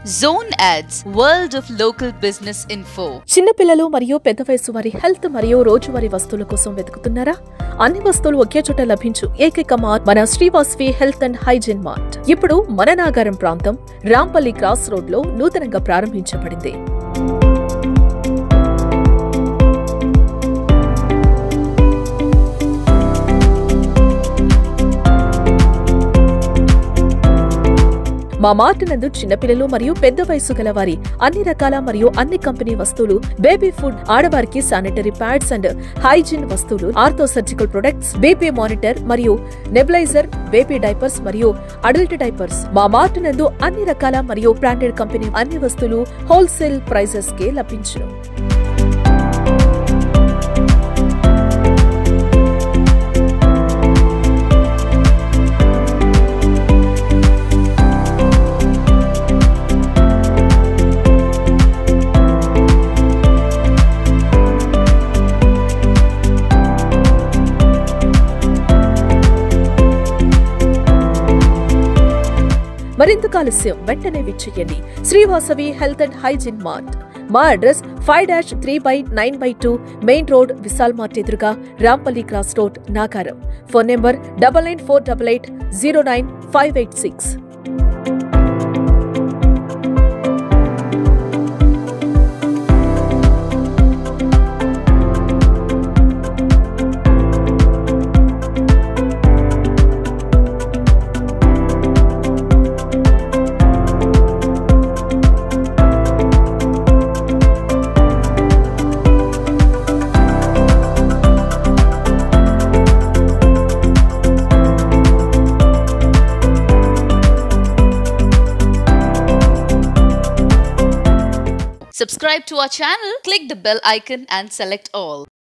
Zone Ads, World of Local Business Info. చిన్నపిల్లలు మరియు పెద్ద వయసు వారి హెల్త్ మరియు రోజువారీ వస్తువుల కోసం వెతుకుతున్నారా అన్ని వస్తువులు ఒకే చోట లభించు ఏకైక మార్ట్ మన Srivasavi health and hygiene mart ఇప్పుడు మన నాగారం ప్రాంతం రాంపల్లి క్రాస్ రోడ్ లో నూతనంగా ప్రారంభించబడింది మా మార్ట్ నందు చిన్నపిల్లలు మరియు పెద్ద వయసు గల వారి అన్ని రకాల మరియు అన్ని కంపెనీ వస్తువులు బేబీ ఫుడ్ ఆడవారికి శానిటరీ ప్యాడ్స్ అండ్ హైజీన్ వస్తువులు ortho surgical products BP monitor మరియు నెబులైజర్ బేబీ డైపర్స్ మరియు అడల్ట్ డైపర్స్ మా మార్ట్ నందు అన్ని రకాల మరియు బ్రాండెడ్ కంపెనీ అన్ని వస్తువులు హోల్సేల్ ప్రైజెస్ కే లభించును మరింత ఆలస్యం వెంటనే విచ్చేయండి Srivasavi health and hygiene mart మా address five dash three by nine by two main road Vishal mart ఎదురుగా Rampally cross road Nagaram phone number double nine four double eight zero nine five eight six Subscribe to our channel, click the bell icon and select all.